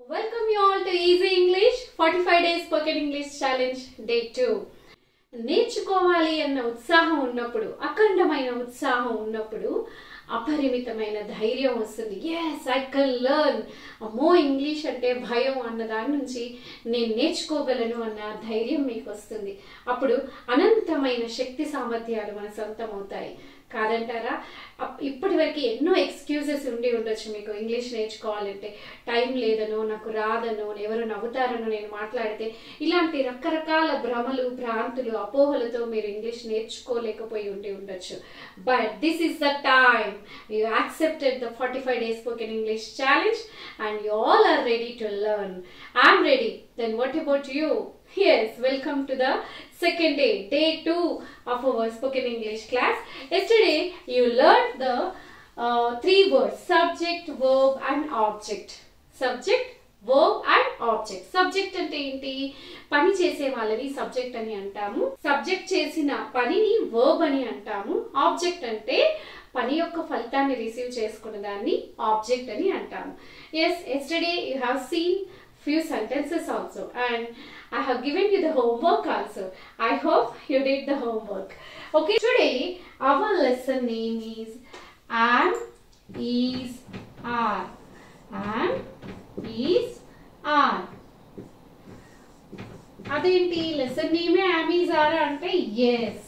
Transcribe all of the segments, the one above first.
Welcome you all to Easy English 45 Days Pocket English Challenge Day 2. నేర్చుకోవాలి అన్న ఉత్సాహం ఉన్నప్పుడు అఖండమైన ఉత్సాహం ఉన్నప్పుడు అపరిమితమైన ధైర్యం వస్తుంది ఎస్ ఐ కెన్ లెర్న్ అమ్మో ఇంగ్లీష్ అంటే భయం అన్న దాని నుంచి నేను నేర్చుకోగలను అన్న ధైర్యం మీకు వస్తుంది అప్పుడు అనంతమైన శక్తి సామర్థ్యాలు మన సొంతం అవుతాయి కాదంటారా అప్- ఇప్పటి వరకు ఎన్నో ఎక్స్క్యూజెస్ ఉండి ఉండొచ్చు మీకు ఇంగ్లీష్ నేర్చుకోవాలంటే టైం లేదనో నాకు రాదనో ఎవరు నవ్వుతారనో నేను మాట్లాడితే ఇలాంటి రకరకాల భ్రమలు భ్రాంతులు అపోహలతో మీరు ఇంగ్లీష్ నేర్చుకోలేకపోయి ఉండి ఉండొచ్చు but this is the time you accepted the forty five days spoken English challenge and you all are ready to learn I'm ready then what about you Yes, welcome to the second day, day two of our spoken English class. Yesterday, you learned the uh, three words subject, verb, and object. Subject, verb, and object. Subject అంటే ఏంటి పని చేసే వాళ్ళని subject అని అంటాము subject చేసిన పనిని verb అని అంటాము ఆబ్జెక్ట్ అంటే పని యొక్క ఫలితాన్ని రిసీవ్ చేసుకున్న దాన్ని ఆబ్జెక్ట్ అని అంటాము yes yesterday you have seen few sentences also and I have given you the homework also. I hope you did the homework. Okay, today our lesson name is am, is, are. Am, is, are. అదేంటి lesson నేమే am is are అంటే yes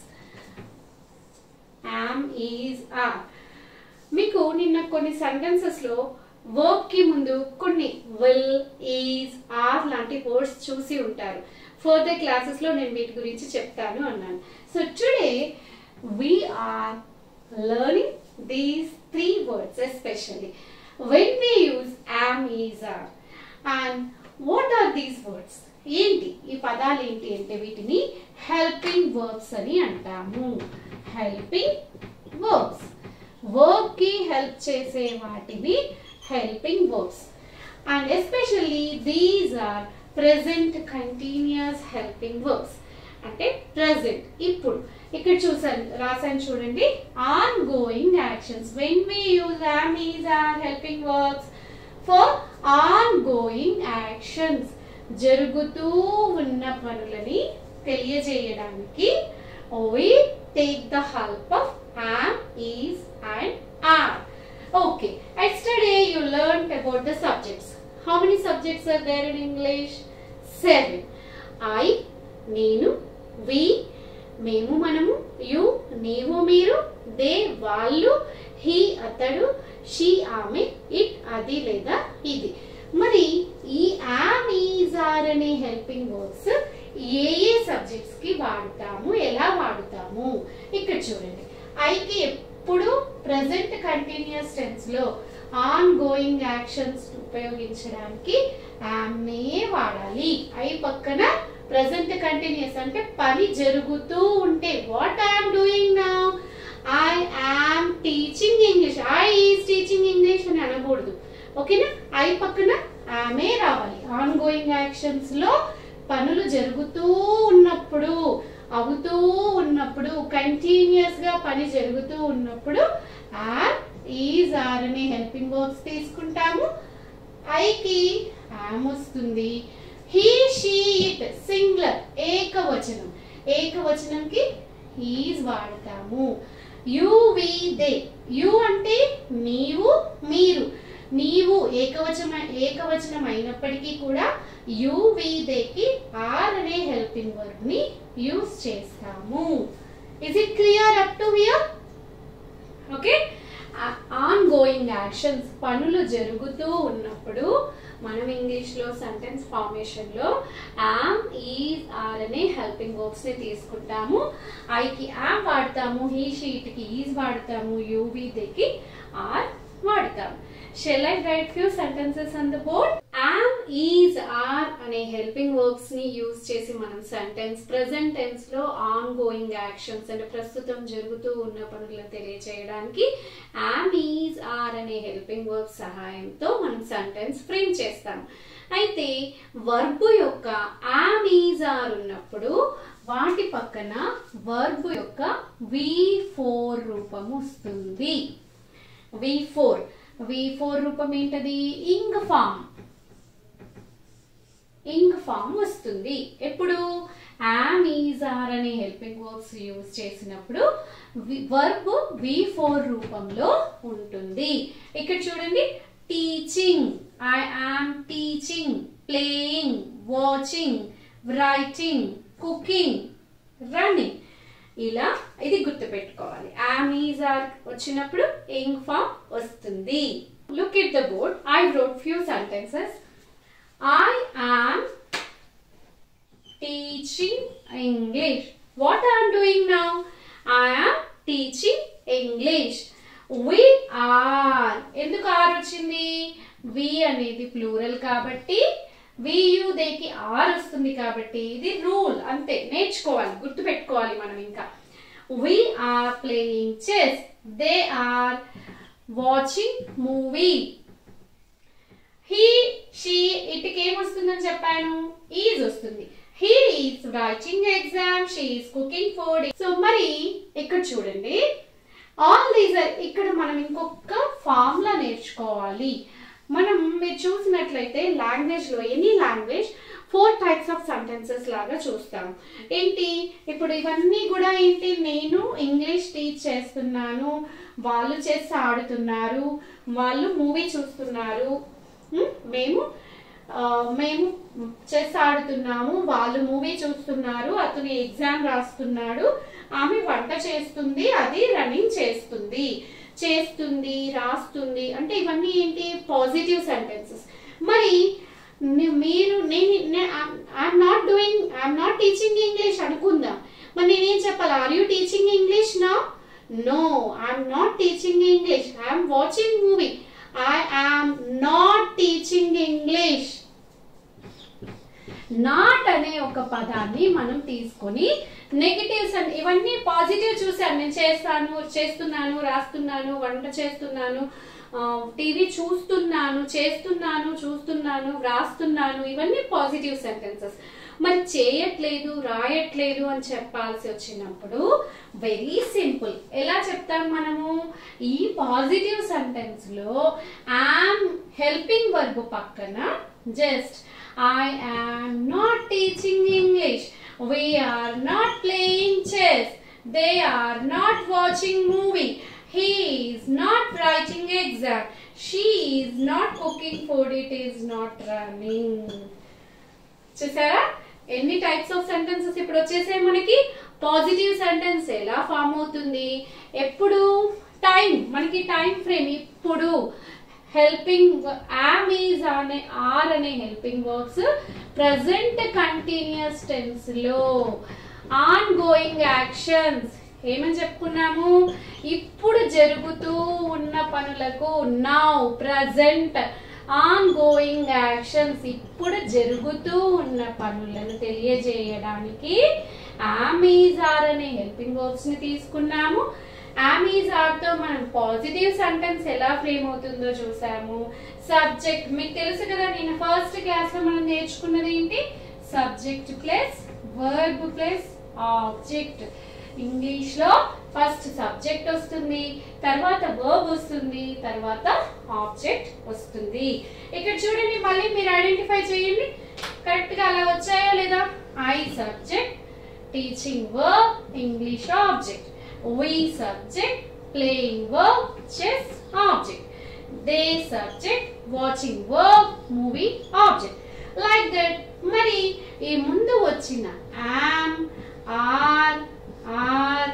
am is are మీకు నిన్న కొన్ని sentences లో verb కి ముందు కొన్ని విల్ ఈజ్ ఆర్ లాంటి వర్డ్స్ చూసి ఉంటారు ఫర్దర్ క్లాసెస్ లో నేను వీటి గురించి చెప్తాను అన్నాను so today we are learning these three words especially when we use am is are and what are these words ఏంటి ఈ పదాలు ఏంటి అంటే వీటిని హెల్పింగ్ వర్బ్స్ అని అంటాము హెల్పింగ్ వర్బ్స్ వర్క్ కి హెల్ప్ చేసే వాటివి helping verbs and especially these are present continuous helping verbs అంటే ప్రెసెంట్ ఇప్పుడు ఇక్కడ చూసాను రాసాను చూడండి ongoing actions when we use am is are helping verbs for ongoing actions జరుగుతూ ఉన్న పనులని తెలియజేయడానికి we take the help of am, is and are. Okay, yesterday you learned about the subjects. How many subjects are there in English? Seven. I, నేను, we, మేము మనము you నీవు మీరు they వాళ్ళు హీ అతడు షీ ఆమె ఇట్ అది లేదా ఇది మరి ఈ యామ్ ఈజ్ ఆర్ అనే హెల్పింగ్ వర్బ్స్ ఏ ఏ సబ్జెక్ట్స్ కి వాడతాము ఎలా వాడుతాము ఇక్కడ చూడండి ఐకి ఎప్పుడు ప్రెసెంట్ కంటిన్యూస్ టెన్స్ లో ఆన్ గోయింగ్ యాక్షన్స్ ఉపయోగించడానికి యామ్ నే వాడాలి ఐ పక్కన ప్రెసెంట్ కంటిన్యూస్ అంటే పని జరుగుతూ ఉంటే what I'm doing now I am teaching English I is teaching English అని అనకూడదు ఓకేనా ఐ పక్కన ఆమె రావాలి ఆన్ గోయింగ్ యాక్షన్స్ లో పనులు జరుగుతూ ఉన్నప్పుడు అవుతూ ఉన్నప్పుడు కంటిన్యూస్ గా పని జరుగుతూ ఉన్నప్పుడు ఆర్ ఈజ్ ఆర్ అనే హెల్పింగ్ వర్బ్స్ తీసుకుంటాము ఐకి ఆమ్ వస్తుంది హీ షీ ఇట్ సింగులర్ ఏకవచనం ఏకవచనంకి ఈజ్ వాడతాము యు వి దే యు అంటే నీవు మీరు నీవు ఏకవచన ఏకవచనం అయినప్పటికీ కూడా యు వి దేకి ఆర్ అనే హెల్పింగ్ వర్బ్ ని యూస్ చేస్తాము is it clear up to here okay ongoing actions పనులు జరుగుతూ ఉన్నప్పుడు మనం ఇంగ్లీష్ లో సెంటెన్స్ ఫార్మేషన్ లో యామ్ ఈజ్ ఆర్ అనే హెల్పింగ్ వర్బ్స్ ని తీసుకుంటాము ఐకి యామ్ వాడతాము హీ షీట్ కి ఈజ్ వాడతాము యూవి దేకి ఆర్ వాడతాము shall I write few sentences on the board am is are అనే హెల్పింగ్ వర్బ్స్ ని యూజ్ చేసి మనం సెంటెన్స్ ప్రెసెంట్ టెన్స్ లో ఆన్ గోయింగ్ యాక్షన్స్ అంటే ప్రస్తుతం జరుగుతూ ఉన్న పనులను తెలియజేయడానికి యామ్ ఈజ్ ఆర్ అనే హెల్పింగ్ వర్బ్ సహాయంతో మనం సెంటెన్స్ ఫ్రేమ్ చేస్తాం అయితే వర్బ్ యొక్క యామ్ ఈజ్ ఆర్ ఉన్నప్పుడు వాటి పక్కన వర్బ్ యొక్క వి ఫోర్ రూపం వస్తుంది వి ఫోర్ వి ఫోర్ రూపం ఏంటది ఇంగ్ ఫామ్ ఇంగ్ ఫామ్ వస్తుంది ఎప్పుడు యామ్ ఈజ్ ఆర్ అనే హెల్పింగ్ వర్బ్స్ యూజ్ చేసినప్పుడు వర్బ్ వి ఫోర్ రూపంలో ఉంటుంది ఇక్కడ చూడండి teaching I am teaching playing watching writing cooking running ఇలా ఇది గుర్తుపెట్టుకోవాలి యామ్ ఈజ్ ఆర్ వచ్చినప్పుడు ఇంగ్ ఫామ్ వస్తుంది look it the board I wrote few sentences I am teaching English. What I am doing now? I am teaching English. We are. ఎందుకు are వచ్చింది we అనేది plural కాబట్టి VU దేకి are వస్తుంది కాబట్టి ఇది rule అంతే నేర్చుకోవాలి గుర్తుపెట్టుకోవాలి మనం ఇంకా we are playing chess they are watching movie he she ఇటుకి ఏమొస్తుందని చెప్పాను ఈజ్ వస్తుంది he is writing exam she is cooking food so మరి ఇక్కడ చూడండి ఆల్ దీస్ ఇక్కడ మనం ఇంకొక ఫార్ములా నేర్చుకోవాలి మనం మీరు చూసినట్లయితే లాంగ్వేజ్ లో any language four types of sentences లాగా చూస్తాం ఏంటి ఇప్పుడు ఇవన్నీ కూడా ఏంటి నేను ఇంగ్లీష్ టీచ్ చేస్తున్నాను వాళ్ళు చేసి ఆడుతున్నారు వాళ్ళు మూవీ చూస్తున్నారు ఉమ్, మేము ఆ, మేము చెస్ ఆడుతున్నాము వాళ్ళు మూవీ చూస్తున్నారు అతను ఎగ్జామ్ రాస్తున్నాడు ఆమె వంట చేస్తుంది అది రన్నింగ్ చేస్తుంది చేస్తుంది రాస్తుంది అంటే ఇవన్నీ ఏంటి పాజిటివ్ సెంటెన్సెస్ మరి ని- మీరు నేను I'm not doing I'm not teaching English అనుకుందాం మరి నేనేం చెప్పాలి ఆర్ యూ టీచింగ్ ఇంగ్లీష్ నా no I'm not teaching English I'm watching movie I am not teaching English not అనే ఒక పదాన్ని మనం తీసుకొని నెగిటివ్స్ అని ఇవన్నీ పాజిటివ్ చూసాను నేను చేస్తాను చేస్తున్నాను రాస్తున్నాను వంట చేస్తున్నాను టీవీ చూస్తున్నాను చేస్తున్నాను చూస్తున్నాను వ్రాస్తున్నాను ఇవన్నీ పాజిటివ్ సెంటెన్సెస్ మరి చేయట్లేదు రాయట్లేదు అని చెప్పాల్సి వచ్చినప్పుడు వెరీ సింపుల్ ఎలా చెప్తాం మనము ఈ పాజిటివ్ సెంటెన్స్ లో యామ్ హెల్పింగ్ వర్బ్ పక్కన just I am not teaching English we are not playing chess they are not watching movie he is not writing exam she is not cooking food it is not running చూసారా ఎన్ని types of sentences ఇప్పుడు వచ్చేసాయి మనకి positive sentence ఎలా form అవుతుంది ఎప్పుడు time మనకి time frame ఇప్పుడు హెల్పింగ్ యామ్ ఈజ్ అనే ఆర్ అనే helping verbs present continuous tense లో ఆన్ గోయింగ్ యాక్షన్స్ ఏమని చెప్పుకున్నాము ఇప్పుడు జరుగుతూ ఉన్న పనులకు now present ongoing actions ఇప్పుడు జరుగుతూ ఉన్న పనులను తెలియజేయడానికి ఆమీజ్ ఆర్ అనే హెల్పింగ్ వర్బ్స్ ని తీసుకున్నాము ఆమీజ్ ఆర్ తో మనం పాజిటివ్ సెంటెన్స్ ఎలా ఫ్రేమ్ అవుతుందో చూసాము సబ్జెక్ట్ మీకు తెలుసు కదా నేను ఫస్ట్ క్లాస్ లో మనం నేర్చుకున్నది ఏంటి subject plus verb plus object English లో ఫస్ట్ సబ్జెక్ట్ వస్తుంది తర్వాత వర్బ్ వస్తుంది తర్వాత ఆబ్జెక్ట్ వస్తుంది ఇక్కడ చూడండి మళ్ళీ మీరు ఐడెంటిఫై చేయండి కరెక్ట్ గా అలా వచ్చాయా లేదా I subject teaching verb English object we subject playing verb chess object they subject watching verb movie object like that మరి ఈ ముందు వచ్చిన am are are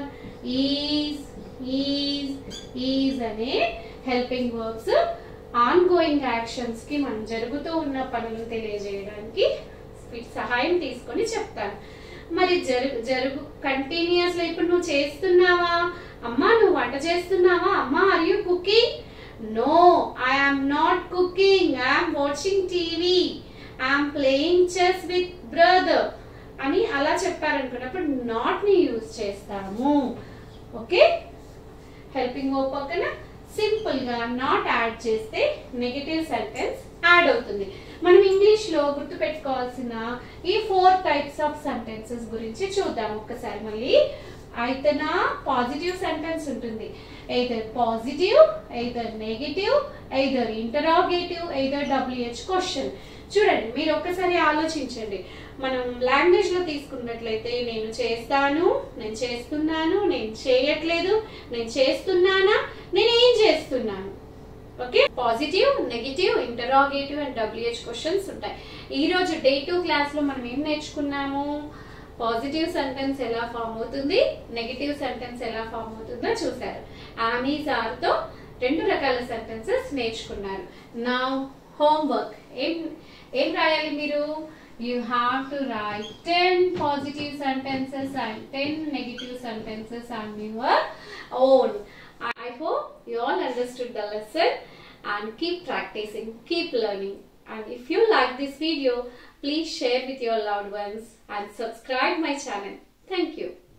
is is is అనే helping verbs ongoing actions కి మనం జరుగుతూ ఉన్న పనులను తెలియజేయడానికి సహాయం తీసుకొని చెప్తాను మరి జరుగు జరుగు కంటిన్యూస్ లో ఇప్పుడు నువ్వు చేస్తున్నావా అమ్మా నువ్వు వంట చేస్తున్నావా అమ్మా are you cooking no I am not cooking I'm watching TV I'm playing chess with brother అని అలా చెప్పారనుకున్నప్పుడు నాట్ ని యూజ్ చేస్తాము ఓకే హెల్పింగ్ వర్బ్ పక్కన సింపుల్ గా నాట్ యాడ్ చేస్తే నెగటివ్ సెంటెన్స్ యాడ్ అవుతుంది మనం ఇంగ్లీష్ లో గుర్తు పెట్టుకోవాల్సిన ఈ ఫోర్ టైప్స్ ఆఫ్ సెంటెన్సెస్ గురించి చూద్దాం ఒక్కసారి మళ్ళీ అయితేనా పాజిటివ్ సెంటెన్స్ ఉంటుంది either positive either negative either interrogative either WH question చూడండి మీరు ఒక్కసారి ఆలోచించండి మనం లాంగ్వేజ్ లో తీసుకున్నట్లయితే నేను చేస్తాను నేను చేస్తున్నాను నేను చేయట్లేదు నేను చేస్తున్నానా నేను ఏం చేస్తున్నాను okay positive negative interrogative and WH questions ఉంటాయి ఈ రోజు డే టూ క్లాస్ లో మనం ఏం నేర్చుకున్నాము పాజిటివ్ సెంటెన్స్ ఎలా ఫామ్ అవుతుంది నెగిటివ్ సెంటెన్స్ ఎలా ఫామ్ అవుతుందో చూసారు ఆమీస్ ఆర్ తో రెండు రకాల సెంటెన్సెస్ నేర్చుకున్నారు నా హోంవర్క్ ఏం ఏం రాయాలి మీరు you have to write ten positive sentences and ten negative sentences and your own I hope you all understood the lesson and keep practicing, keep learning. And if you like this video, please share with your loved ones and subscribe my channel. Thank you.